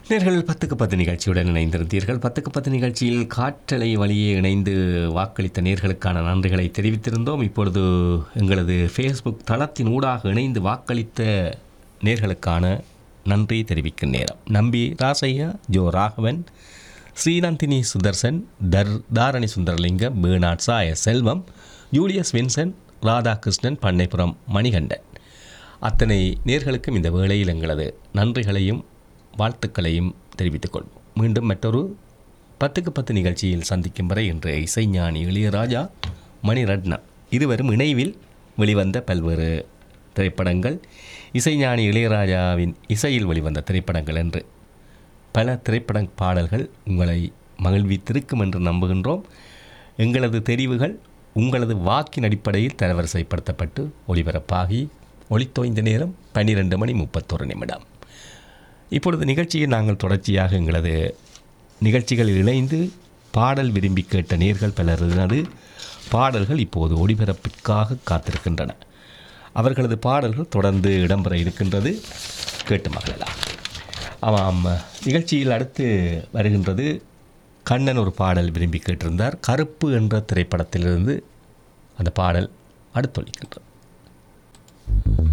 நேர்கள் பத்துக்கு பத்து நிகழ்ச்சியுடன் இணைந்திருந்தீர்கள் பத்துக்கு பத்து நிகழ்ச்சியில் காற்றலை வழியே இணைந்து வாக்களித்த நேர்களுக்கான நன்றிகளை தெரிவித்திருந்தோம் இப்பொழுது எங்களது ஃபேஸ்புக் தளத்தின் ஊடாக இணைந்து வாக்களித்த நேர்களுக்கான நன்றி தெரிவிக்கும் நேரம் Nambi Rasaiah Jo Raghavan Srinandhini Sudarshan Dhar Dharani Sundaralingam Bernard Saya Selvam Julius Vinson Radhakrishnan Pannaipuram Manikandan அத்தனை நேர்களுக்கும் இந்த வேளையில் எங்களது நன்றிகளையும் வாழ்த்துக்களையும் தெரிவித்துக் கொள்வோம் மீண்டும் மற்றொரு பத்துக்கு பத்து நிகழ்ச்சியில் சந்திக்கும் வரை இன்று இசைஞானி இளையராஜா மணிரட்னம் இருவரும் இணைவில் வெளிவந்த பல்வேறு திரைப்படங்கள் இசைஞானி இளையராஜாவின் இசையில் வெளிவந்த திரைப்படங்கள் என்று பல திரைப்பட பாடல்கள் உங்களை மகிழ்வித்திருக்கும் என்று நம்புகின்றோம் எங்களது தெரிவுகள் உங்களது வாக்கின் அடிப்படையில் தரவரிசைப்படுத்தப்பட்டு ஒளிபரப்பாகி ஒளித்தோய்ந்த நேரம் பன்னிரெண்டு மணி முப்பத்தொரு நிமிடம் இப்பொழுது நிகழ்ச்சியை நாங்கள் தொடர்ச்சியாக எங்களது நிகழ்ச்சிகளில் இணைந்து பாடல் விரும்பி கேட்ட நேர்கள் பலரது பாடல்கள் இப்போது ஒளிபரப்பிற்காக காத்திருக்கின்றன அவர்களது பாடல்கள் தொடர்ந்து இடம்பெற இருக்கின்றது கேட்டு மகிழலாம் ஆமாம் நிகழ்ச்சியில் அடுத்து வருகின்றது கண்ணன் ஒரு பாடல் விரும்பி கேட்டிருந்தார் கருப்பு என்ற திரைப்படத்திலிருந்து அந்த பாடல் அடுத்தொழிக்கின்றது